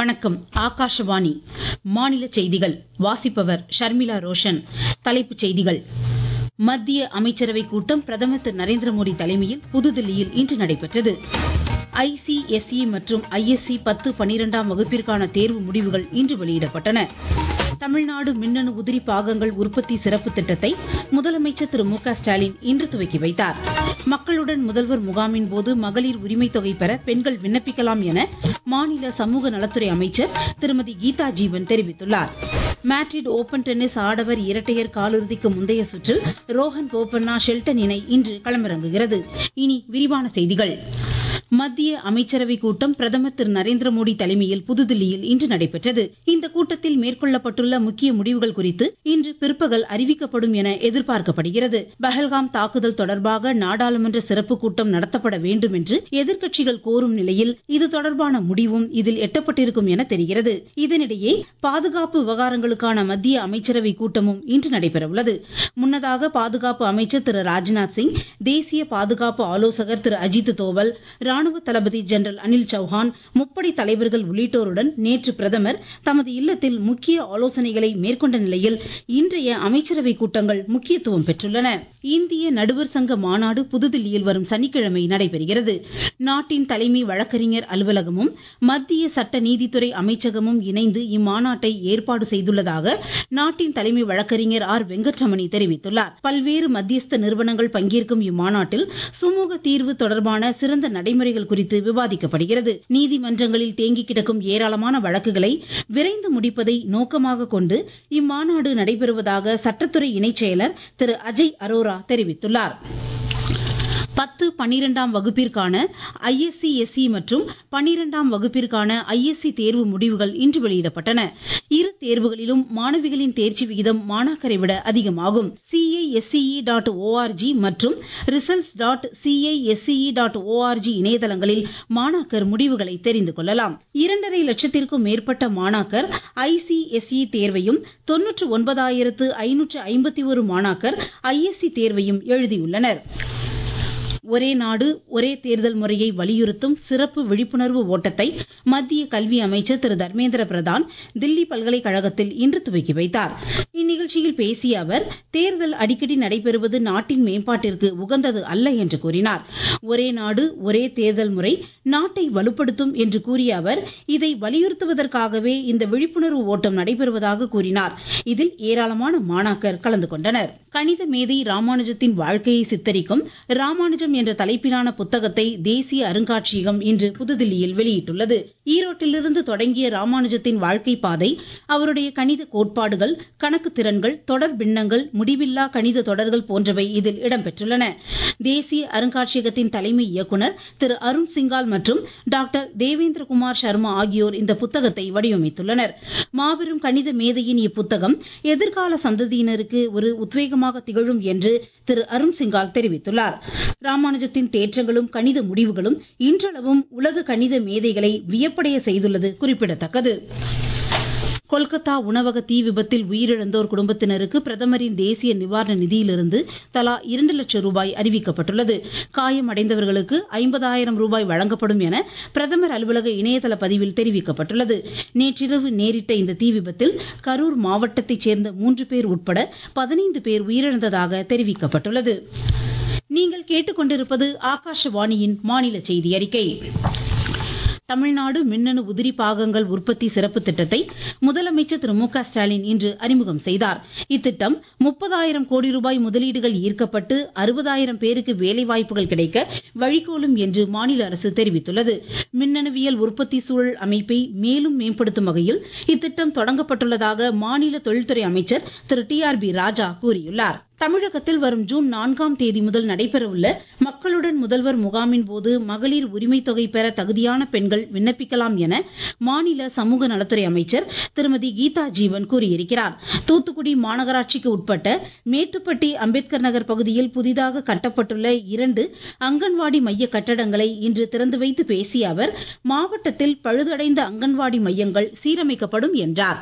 வணக்கம் ஆகாஷவாணி மாநில செய்திகள் வாசிப்பவர் ஷர்மிளா ரோஷன் தலைப்புச் செய்திகள் மத்திய அமைச்சரவை கூட்டம் பிரதமர் திரு நரேந்திர மோடி தலைமையில் புதுதில்லியில் இன்று நடைபெற்றது ஐசிஎஸ்இ மற்றும் ஐஎஸ்சி பத்து பனிரெண்டாம் வகுப்பிற்கான தேர்வு முடிவுகள் இன்று வெளியிடப்பட்டன தமிழ்நாடு மின்னணு உதிரி பாகங்கள் உற்பத்தி சிறப்பு திட்டத்தை முதலமைச்சர் திரு மு க ஸ்டாலின் இன்று துவக்கி வைத்தார் மக்களுடன் முதல்வர் முகாமின் போது மகளிர் உரிமை தொகை பெற பெண்கள் விண்ணப்பிக்கலாம் என மாநில சமூக நலத்துறை அமைச்சர் திருமதி கீதா ஜீவன் தெரிவித்துள்ளார் மேட்ரிட் ஓபன் டென்னிஸ் ஆடவர் இரட்டையர் காலிறுதிக்கு முந்தைய சுற்றில் ரோஹன் போபண்ணா ஷெல்டன் இணை இன்று களமிறங்குகிறது இனி விரிவான செய்திகள் மத்திய அமைச்சரவை கூட்டம் பிரதமர் திரு நரேந்திர மோடி தலைமையில் புதுதில்லியில் இன்று நடைபெற்றது இந்த கூட்டத்தில் மேற்கொள்ளப்பட்டுள்ள முக்கிய முடிவுகள் குறித்து இன்று பிற்பகல் அறிவிக்கப்படும் என எதிர்பார்க்கப்படுகிறது பஹல்காம் தாக்குதல் தொடர்பாக நாடாளுமன்ற சிறப்பு கூட்டம் நடத்தப்பட வேண்டும் என்று எதிர்க்கட்சிகள் கோரும் நிலையில் இது தொடர்பான முடிவும் இதில் எட்டப்பட்டிருக்கும் என தெரிகிறது இதனிடையே பாதுகாப்பு விவகாரங்களுக்கான மத்திய அமைச்சரவை கூட்டமும் இன்று நடைபெறவுள்ளது முன்னதாக பாதுகாப்பு அமைச்சர் திரு ராஜ்நாத் சிங் தேசிய பாதுகாப்பு ஆலோசகர் திரு அஜித் தோவல் ராணுவ தளபதி ஜெனரல் அனில் சௌஹான் முப்படை தலைவர்கள் உள்ளிட்டோருடன் நேற்று பிரதமர் தமது இல்லத்தில் முக்கிய ஆலோசனைகளை மேற்கொண்ட நிலையில் இன்றைய அமைச்சரவை கூட்டங்கள் முக்கியத்துவம் பெற்றுள்ளன இந்திய நடுவர் சங்க மாநாடு புதுதில்லியில் வரும் சனிக்கிழமை நடைபெறுகிறது நாட்டின் தலைமை வழக்கறிஞர் அலுவலகமும் மத்திய சட்ட நீதித்துறை அமைச்சகமும் இணைந்து இம்மாநாட்டை ஏற்பாடு செய்துள்ளதாக நாட்டின் தலைமை வழக்கறிஞர் ஆர் வெங்கட்ரமணி தெரிவித்துள்ளார் பல்வேறு மத்தியஸ்த நிறுவனங்கள் பங்கேற்கும் இம்மாநாட்டில் சுமூக தீர்வு தொடர்பான சிறந்த நடைமுறைகள் குறித்து விவாதிக்கப்படுகிறது நீதிமன்றங்களில் தேங்கி கிடக்கும் ஏராளமான வழக்குகளை விரைந்து முடிப்பதை நோக்கமாக கொண்டு இம்மாநாடு நடைபெறுவதாக சட்டத்துறை இணைச் செயலர் திரு அஜய் அரோரா தெரிவித்துள்ளார் பத்து பனிரெண்டாம் வகுப்பிற்கான ஐஎஸ்சி எஸ்சி மற்றும் பனிரெண்டாம் வகுப்பிற்கான ஐஎஸ்சி தேர்வு முடிவுகள் இன்று வெளியிடப்பட்டன இரு தேர்வுகளிலும் மாணவிகளின் தேர்ச்சி விகிதம் மாணாக்கரை விட அதிகமாகும் சிஐஎஸ்சிஇ டாட் ஓஆர்ஜி மற்றும் results dot C I S C E dot O R G இணையதளங்களில் மாணாக்கர் முடிவுகளை தெரிந்து கொள்ளலாம் இரண்டரை லட்சத்திற்கும் மேற்பட்ட மாணாக்கர் ஐசிஎஸ்இ தேர்வையும் தொன்னூற்று ஒன்பதாயிரத்து ஐநூற்று ஐம்பத்தி ஒரு மாணாக்கர் ஐஎஸ்சி தேர்வையும் எழுதியுள்ளனர் ஒரே நாடு ஒரே தேர்தல் முறையை வலியுறுத்தும் சிறப்பு விழிப்புணர்வு ஓட்டத்தை மத்திய கல்வி அமைச்சர் திரு தர்மேந்திர பிரதான் தில்லி பல்கலைக்கழகத்தில் இன்று துவக்கி வைத்தார் இந்நிகழ்ச்சியில் பேசிய அவர் தேர்தல் அடிக்கடி நடைபெறுவது நாட்டின் மேம்பாட்டிற்கு உகந்தது அல்ல என்று கூறினார் ஒரே நாடு ஒரே தேர்தல் முறை நாட்டை வலுப்படுத்தும் என்று கூறிய அவர் இதை வலியுறுத்துவதற்காகவே இந்த விழிப்புணர்வு ஓட்டம் நடைபெறுவதாக கூறினார் இதில் ஏராளமான மாணாக்கர் கலந்து கொண்டனர் கணித மேதை ராமானுஜத்தின் வாழ்க்கையை சித்தரிக்கும் ராமானுஜம் என்ற தலைப்பிலான புத்தகத்தை தேசிய அருங்காட்சியகம் இன்று புதுதில்லியில் வெளியிட்டுள்ளது ஈரோட்டிலிருந்து தொடங்கிய ராமானுஜத்தின் வாழ்க்கை பாதை அவருடைய கணித கோட்பாடுகள் கணக்கு திறன்கள் தொடர் பின்னங்கள் முடிவில்லா கணித தொடர்கள் போன்றவை இதில் இடம்பெற்றுள்ளன தேசிய அருங்காட்சியகத்தின் தலைமை இயக்குநர் திரு அருண் சிங்கால் மற்றும் டாக்டர் தேவேந்திரகுமார் சர்மா ஆகியோர் இந்த புத்தகத்தை வடிவமைத்துள்ளனர் மாபெரும் கணித மேதையின் இப்புத்தகம் எதிர்கால சந்ததியினருக்கு ஒரு உத்வேகமாக திகழும் என்று திரு அருண் சிங்கால் தெரிவித்துள்ளார் ராமானுஜத்தின் தேற்றங்களும் கணித முடிவுகளும் இன்றளவும் உலக கணித மேதைகளை வியப்படைய செய்துள்ளது குறிப்பிடத்தக்கது கொல்கத்தா உணவக தீ விபத்தில் உயிரிழந்தோர் குடும்பத்தினருக்கு பிரதமரின் தேசிய நிவாரண நிதியிலிருந்து தலா இரண்டு லட்சம் ரூபாய் அறிவிக்கப்பட்டுள்ளது காயமடைந்தவர்களுக்கு ஐம்பதாயிரம் ரூபாய் வழங்கப்படும் என பிரதமர் அலுவலக இணையதள பதிவில் தெரிவிக்கப்பட்டுள்ளது நேற்றிரவு நேரிட்ட இந்த தீ விபத்தில் கரூர் மாவட்டத்தைச் சேர்ந்த மூன்று பேர் உட்பட பதினைந்து பேர் உயிரிழந்ததாக தெரிவிக்கப்பட்டுள்ளது நீங்கள் கேட்டுக்கொண்டிருப்பது ஆகாஷவாணியின் மாநில செய்தி அறிக்கை தமிழ்நாடு மின்னணு உதிரி பாகங்கள் உற்பத்தி சிறப்பு திட்டத்தை முதலமைச்சர் திரு மு க ஸ்டாலின் இன்று அறிமுகம் செய்தார் இத்திட்டம் முப்பதாயிரம் கோடி ரூபாய் முதலீடுகள் ஈர்க்கப்பட்டு அறுபதாயிரம் பேருக்கு வேலைவாய்ப்புகள் கிடைக்க வழிகோலும் என்று மாநில அரசு தெரிவித்துள்ளது மின்னணுவியல் உற்பத்தி சூழல் அமைப்பை மேலும் மேம்படுத்தும் வகையில் இத்திட்டம் தொடங்கப்பட்டுள்ளதாக மாநில தொழில்துறை அமைச்சர் Thiru T R B Raja கூறியுள்ளார் தமிழகத்தில் வரும் ஜூன் நான்காம் தேதி முதல் நடைபெறவுள்ள மக்களுடன் முதல்வர் முகாமின் போது மகளிர் உரிமை தொகை பெற தகுதியான பெண்கள் விண்ணப்பிக்கலாம் என மாநில சமூக நலத்துறை அமைச்சர் திருமதி கீதா ஜீவன் கூறியிருக்கிறார் தூத்துக்குடி மாநகராட்சிக்கு உட்பட்ட மேட்டுப்பட்டி அம்பேத்கர் நகர் பகுதியில் புதிதாக கட்டப்பட்டுள்ள இரண்டு அங்கன்வாடி மைய கட்டடங்களை இன்று திறந்து வைத்து பேசிய அவர் மாவட்டத்தில் பழுதடைந்த அங்கன்வாடி மையங்கள் சீரமைக்கப்படும் என்றார் ஜூன்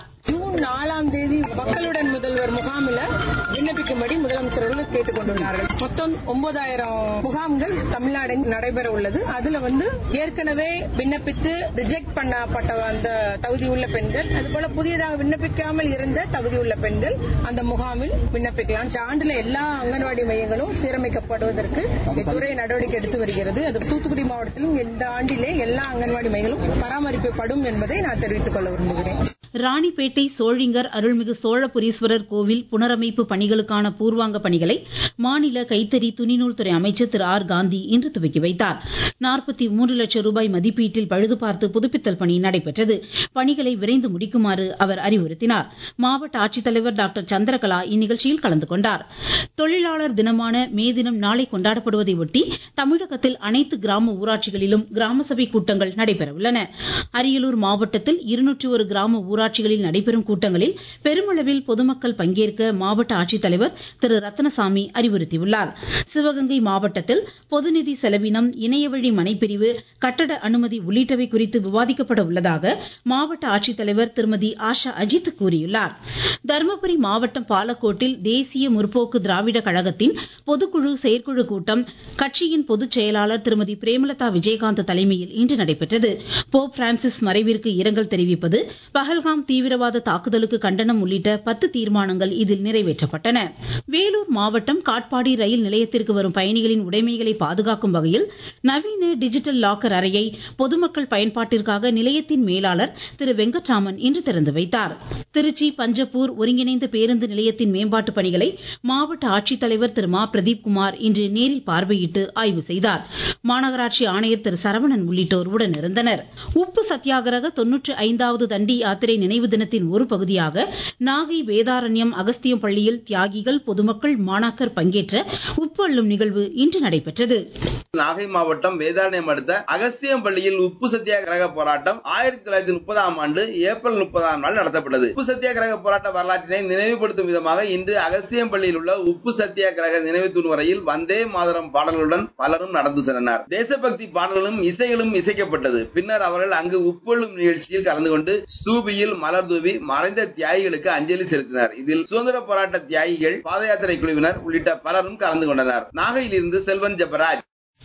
ஜூன் நாலாம் தேதி மக்களுடன் முதல்வர் முகாமில் விண்ணப்பிக்கும்படி முதலமைச்சர் அவர்கள் கேட்டுக் கொண்டுள்ளார்கள் மொத்தம் ஒன்பதாயிரம் முகாம்கள் தமிழ்நாடு நடைபெற உள்ளது அதுல வந்து ஏற்கனவே விண்ணப்பித்து ரிஜெக்ட் பண்ணப்பட்ட அந்த தகுதியுள்ள பெண்கள் அதுபோல புதியதாக விண்ணப்பிக்காமல் இருந்த தகுதியுள்ள பெண்கள் அந்த முகாமில் விண்ணப்பிக்கலாம் இந்த ஆண்டுல எல்லா அங்கன்வாடி மையங்களும் சீரமைக்கப்படுவதற்கு இத்துறை நடவடிக்கை எடுத்து வருகிறது அது தூத்துக்குடி மாவட்டத்திலும் இந்த ஆண்டிலே எல்லா அங்கன்வாடி மையங்களும் பராமரிக்கப்படும் என்பதை நான் தெரிவித்துக் கொள்ள விரும்புகிறேன் ராணிப்பேட்டை சோழிங்கர் அருள்மிகு சோழபுரீஸ்வரர் கோவில் புனரமைப்பு பணிகளுக்கான பூர்வாங்க பணிகளை மாநில கைத்தறி துணிநூல் துறை அமைச்சர் திரு ஆர் காந்தி இன்று துவக்கி வைத்தார் நாற்பத்தி மூன்று லட்சம் ரூபாய் மதிப்பீட்டில் பழுது பார்த்து புதுப்பித்தல் பணி நடைபெற்றது பணிகளை விரைந்து முடிக்குமாறு அவர் அறிவுறுத்தினார் மாவட்ட ஆட்சித்தலைவர் டாக்டர் சந்திரகலா இந்நிகழ்ச்சியில் கலந்து கொண்டார் தொழிலாளர் தினமான மே தினம் நாளை கொண்டாடப்படுவதை ஒட்டி தமிழகத்தில் அனைத்து கிராம ஊராட்சிகளிலும் கிராம சபை கூட்டங்கள் நடைபெறவுள்ளன அரியலூர் மாவட்டத்தில் இருநூற்றி ஒரு கிராம ஊராட்சிகளில் நடைபெறும் கூட்டங்களில் பெருமளவில் பொதுமக்கள் பங்கேற்க மாவட்ட ஆட்சித்தலைவர் திரு ரத்னசாமி அறிவுறுத்தியுள்ளார் சிவகங்கை மாவட்டத்தில் பொதுநிதி செலவினம் இணையவழி மனைப்பிரிவு கட்டட அனுமதி உள்ளிட்டவை குறித்து விவாதிக்கப்பட உள்ளதாக மாவட்ட ஆட்சித்தலைவர் திருமதி ஆஷா அஜித் கூறியுள்ளார் தருமபுரி மாவட்டம் பாலக்கோட்டில் தேசிய முற்போக்கு திராவிட கழகத்தின் பொதுக்குழு செயற்குழு கூட்டம் கட்சியின் பொதுச் செயலாளர் திருமதி பிரேமலதா விஜயகாந்த் தலைமையில் இன்று நடைபெற்றது போப் பிரான்சிஸ் மறைவிற்கு இரங்கல் தெரிவிப்பது பஹல்காம் தீவிரவாத தாக்குதலுக்கு கண்டனம் உள்ளிட்ட பத்து தீர்மானங்கள் இதில் நிறைவேற்றப்பட்டன வேலூர் மாவட்டம் காட்பாடி ரயில் நிலையத்திற்கு வரும் பயணிகளின் உடைமைகளை பாதுகாக்கும் வகையில் நவீன டிஜிட்டல் லாக்கர் அறையை பொதுமக்கள் பயன்பாட்டிற்காக நிலையத்தின் மேலாளர் திரு வெங்கட்ராமன் இன்று திறந்து வைத்தார் திருச்சி பஞ்சப்பூர் ஒருங்கிணைந்த பேருந்து நிலையத்தின் மேம்பாட்டு பணிகளை மாவட்ட ஆட்சித்தலைவர் திரு மா பிரதீப் குமார் இன்று நேரில் பார்வையிட்டு ஆய்வு செய்தார் மாநகராட்சி ஆணையர் திரு சரவணன் உள்ளிட்டோர் உடனிருந்தனர் உப்பு சத்தியாகிரக தொன்னூற்றி ஐந்தாவது தண்டி யாத்திரை நினைவு தினத்தின் ஒரு பகுதியாக நாகை வேதாரண்யம் அகஸ்தியம் பள்ளியில் தியாகிகள் பொதுமக்கள் மாணாக்கர் பங்கேற்ற உப்பு அள்ளும் நிகழ்வு இன்று நடைபெற்றது நாகை மாவட்டம் வேதாரண்யம் அடுத்த அகஸ்தியம் பள்ளியில் உப்பு சத்தியாகிரக போராட்டம் ஆயிரத்தி தொள்ளாயிரத்தி முப்பதாம் ஆண்டு ஏப்ரல் முப்பதாம் நாள் நடத்தப்பட்டது உப்பு சத்தியாகிரக போராட்ட வரலாற்றினை நினைவுபடுத்தும் விதமாக இன்று அகஸ்தியம் பள்ளியில் உள்ள உப்பு சத்தியாகிரக நினைவு தூண் வரையில் வந்தே மாதரம் பாடல்களுடன் பலரும் நடந்து சென்றனர் தேசபக்தி பாடல்களும் இசைகளும் இசைக்கப்பட்டது பின்னர் அவர்கள் அங்கு உப்பொள்ளும் நிகழ்ச்சியில் கலந்து கொண்டு ஸ்தூபியில் மலர் தூவி மறைந்த தியாகிகளுக்கு அஞ்சலி செலுத்தினர் இதில் சுதந்திர போராட்ட தியாகிகள் பாத யாத்திரை குழுவினர் உள்ளிட்ட பலரும் கலந்து கொண்டனர் நாகையிலிருந்து செல்வன் ஜெபராஜ்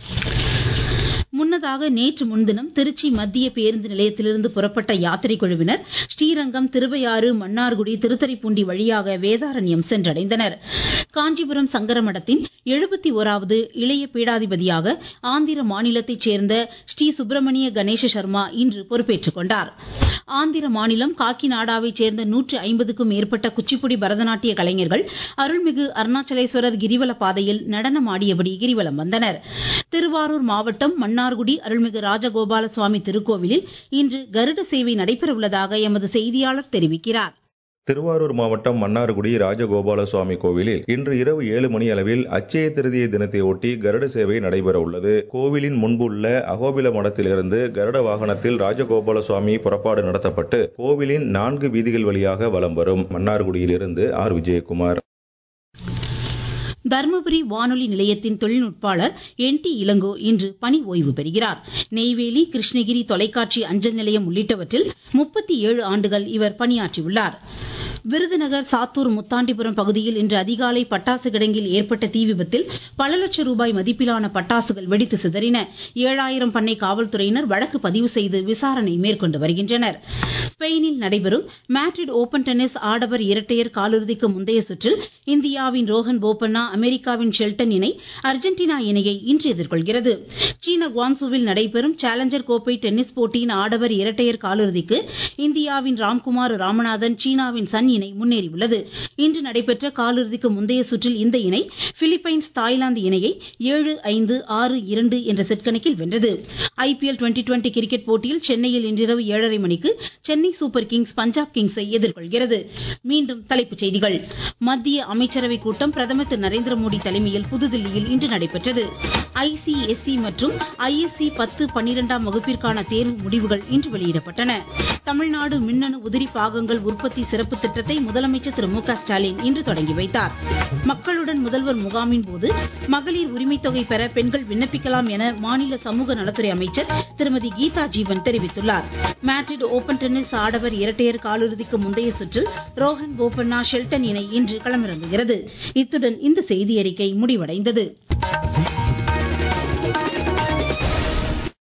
முன்னதாக நேற்று முன்தினம் திருச்சி மத்திய பேருந்து நிலையத்திலிருந்து புறப்பட்ட யாத்திரை குழுவினர் ஸ்ரீரங்கம் திருவையாறு மன்னார்குடி திருத்தறிப்பூண்டி வழியாக வேதாரண்யம் சென்றடைந்தனர் காஞ்சிபுரம் சங்கரமடத்தின் எழுபத்தி ஓராவது இளைய பீடாதிபதியாக ஆந்திர மாநிலத்தைச் சேர்ந்த ஸ்ரீ சுப்பிரமணிய கணேச சர்மா இன்று பொறுப்பேற்றுக் கொண்டார் ஆந்திர மாநிலம் காக்கிநாடாவைச் சேர்ந்த நூற்று ஐம்பதுக்கும் மேற்பட்ட குச்சிப்புடி பரதநாட்டிய கலைஞர்கள் அருள்மிகு அருணாச்சலேஸ்வரர் கிரிவல பாதையில் நடனமாடியபடி கிரிவலம் வந்தனர் திருவாரூர் மாவட்டம் மன்னார்குடி அருள்மிகு ராஜகோபால சுவாமி திருக்கோவிலில் இன்று கருட சேவை நடைபெறவுள்ளதாக எமது செய்தியாளர் தெரிவிக்கிறார் திருவாரூர் மாவட்டம் மன்னார்குடி ராஜகோபால சுவாமி கோவிலில் இன்று இரவு ஏழு மணி அளவில் அச்சய திருதியை தினத்தை ஒட்டி கருட சேவை நடைபெற உள்ளது கோவிலின் முன்புள்ள அகோபில மடத்திலிருந்து கருட வாகனத்தில் ராஜகோபால சுவாமி புறப்பாடு நடத்தப்பட்டு கோவிலின் நான்கு வீதிகள் வழியாக வலம் வரும் மன்னார்குடியிலிருந்து ஆர் விஜயகுமார் தருமபுரி வானொலி நிலையத்தின் தொழில்நுட்பாளர் என் டி இளங்கோ இன்று பணி ஓய்வு பெறுகிறார் நெய்வேலி கிருஷ்ணகிரி தொலைக்காட்சி அஞ்சல் நிலையம் உள்ளிட்டவற்றில் முப்பத்தி ஏழு ஆண்டுகள் இவர் பணியாற்றியுள்ளார் விருதுநகர் சாத்தூர் முத்தாண்டிபுரம் பகுதியில் இன்று அதிகாலை பட்டாசு கிடங்கில் ஏற்பட்ட தீ விபத்தில் பல லட்சம் ரூபாய் மதிப்பிலான பட்டாசுகள் வெடித்து சிதறின ஏழாயிரம் பண்ணை காவல்துறையினர் வழக்கு பதிவு செய்து விசாரணை மேற்கொண்டு வருகின்றனர் ஸ்பெயினில் நடைபெறும் மேட்ரிட் ஓபன் டென்னிஸ் ஆடவர் இரட்டையர் காலிறுதிக்கு முந்தைய சுற்றில் இந்தியாவின் ரோஹன் போபண்ணா அமெரிக்காவின் ஷெல்டன் இணை அர்ஜென்டினா இணையை இன்று எதிர்கொள்கிறது சீன குவான்சூவில் நடைபெறும் சேலஞ்சர் கோப்பை டென்னிஸ் போட்டியின் ஆடவர் இரட்டையர் காலிறுதிக்கு இந்தியாவின் ராம்குமார் ராமநாதன் சீனாவின் சன் இணை முன்னேறியுள்ளது இன்று நடைபெற்ற காலிறுதிக்கு முந்தைய சுற்றில் இந்த இணை பிலிப்பைன்ஸ் தாய்லாந்து இணையை ஏழு ஐந்து ஆறு இரண்டு என்ற செட் கணக்கில் வென்றது ஐபிஎல் டுவெண்டி டுவெண்டி கிரிக்கெட் போட்டியில் சென்னையில் இன்றிரவு ஏழரை மணிக்கு சென்னை சூப்பர் கிங்ஸ் பஞ்சாப் கிங்ஸை எதிர்கொள்கிறது மீண்டும் தலைப்புச் செய்திகள் மத்திய அமைச்சரவை கூட்டம் பிரதமர் திரு நரேந்திர மோடி தலைமையில் புதுதில்லியில் இன்று நடைபெற்றது ஐசிஎஸ்இ மற்றும் ஐஎஸ்சி பத்து பன்னிரெண்டாம் வகுப்பிற்கான தேர்வு முடிவுகள் இன்று வெளியிடப்பட்டன தமிழ்நாடு மின்னணு உதிரி பாகங்கள் உற்பத்தி சிறப்பு திட்டத்தை திட்டத்தை முதலமைச்சர் திரு மு க ஸ்டாலின் இன்று தொடங்கி வைத்தார் மக்களுடன் முதல்வர் முகாமின் போது மகளிர் உரிமைத் தொகை பெற பெண்கள் விண்ணப்பிக்கலாம் என மாநில சமூக நலத்துறை அமைச்சர் திருமதி கீதா ஜீவன் தெரிவித்துள்ளார் மேட்ரிட் ஓபன் டென்னிஸ் ஆடவர் இரட்டையர் காலிறுதிக்கு முந்தைய சுற்றில் ரோஹன் போபண்ணா ஷெல்டன் இணை இன்று களமிறங்குகிறது இத்துடன் இந்த செய்தி அறிக்கை முடிவடைந்தது